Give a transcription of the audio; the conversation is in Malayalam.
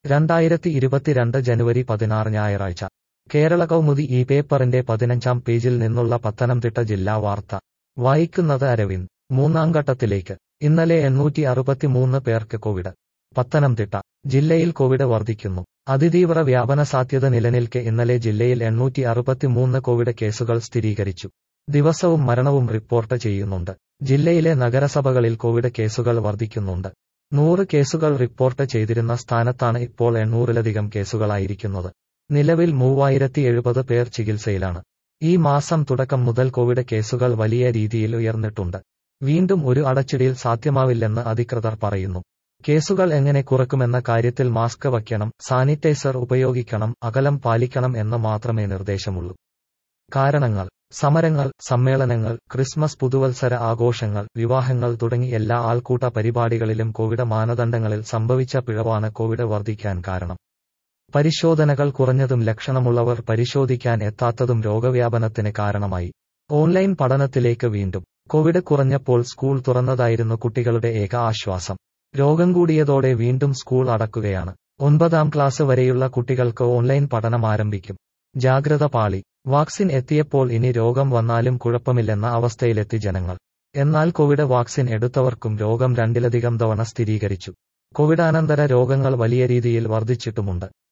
രണ്ടായിരത്തി ഇരുപത്തിരണ്ട് ജനുവരി പതിനാറ് ഞായറാഴ്ച കേരള കൗമുദി ഈ പേപ്പറിന്റെ പതിനഞ്ചാം പേജിൽ നിന്നുള്ള പത്തനംതിട്ട ജില്ലാ വാർത്ത വായിക്കുന്നത് അരവിന്ദ് മൂന്നാം ഘട്ടത്തിലേക്ക് ഇന്നലെ എണ്ണൂറ്റി അറുപത്തിമൂന്ന് പേർക്ക് കോവിഡ് പത്തനംതിട്ട ജില്ലയിൽ കോവിഡ് വർദ്ധിക്കുന്നു അതിതീവ്ര വ്യാപന സാധ്യത നിലനിൽക്കെ ഇന്നലെ ജില്ലയിൽ എണ്ണൂറ്റി അറുപത്തിമൂന്ന് കോവിഡ് കേസുകൾ സ്ഥിരീകരിച്ചു ദിവസവും മരണവും റിപ്പോർട്ട് ചെയ്യുന്നുണ്ട് ജില്ലയിലെ നഗരസഭകളിൽ കോവിഡ് കേസുകൾ വർദ്ധിക്കുന്നുണ്ട് നൂറ് കേസുകൾ റിപ്പോർട്ട് ചെയ്തിരുന്ന സ്ഥാനത്താണ് ഇപ്പോൾ എണ്ണൂറിലധികം കേസുകളായിരിക്കുന്നത് നിലവിൽ മൂവായിരത്തി എഴുപത് പേർ ചികിത്സയിലാണ് ഈ മാസം തുടക്കം മുതൽ കോവിഡ് കേസുകൾ വലിയ രീതിയിൽ ഉയർന്നിട്ടുണ്ട് വീണ്ടും ഒരു അടച്ചിടിയിൽ സാധ്യമാവില്ലെന്ന് അധികൃതർ പറയുന്നു കേസുകൾ എങ്ങനെ കുറക്കുമെന്ന കാര്യത്തിൽ മാസ്ക് വയ്ക്കണം സാനിറ്റൈസർ ഉപയോഗിക്കണം അകലം പാലിക്കണം എന്ന് മാത്രമേ നിർദ്ദേശമുള്ളൂ കാരണങ്ങൾ സമരങ്ങൾ സമ്മേളനങ്ങൾ ക്രിസ്മസ് പുതുവത്സര ആഘോഷങ്ങൾ വിവാഹങ്ങൾ തുടങ്ങി എല്ലാ ആൾക്കൂട്ട പരിപാടികളിലും കോവിഡ് മാനദണ്ഡങ്ങളിൽ സംഭവിച്ച പിഴവാണ് കോവിഡ് വർദ്ധിക്കാൻ കാരണം പരിശോധനകൾ കുറഞ്ഞതും ലക്ഷണമുള്ളവർ പരിശോധിക്കാൻ എത്താത്തതും രോഗവ്യാപനത്തിന് കാരണമായി ഓൺലൈൻ പഠനത്തിലേക്ക് വീണ്ടും കോവിഡ് കുറഞ്ഞപ്പോൾ സ്കൂൾ തുറന്നതായിരുന്നു കുട്ടികളുടെ ഏക ആശ്വാസം രോഗം കൂടിയതോടെ വീണ്ടും സ്കൂൾ അടക്കുകയാണ് ഒൻപതാം ക്ലാസ് വരെയുള്ള കുട്ടികൾക്ക് ഓൺലൈൻ പഠനം ആരംഭിക്കും ജാഗ്രത പാളി വാക്സിൻ എത്തിയപ്പോൾ ഇനി രോഗം വന്നാലും കുഴപ്പമില്ലെന്ന അവസ്ഥയിലെത്തി ജനങ്ങൾ എന്നാൽ കോവിഡ് വാക്സിൻ എടുത്തവർക്കും രോഗം രണ്ടിലധികം തവണ സ്ഥിരീകരിച്ചു കോവിഡാനന്തര രോഗങ്ങൾ വലിയ രീതിയിൽ വർദ്ധിച്ചിട്ടുമുണ്ട്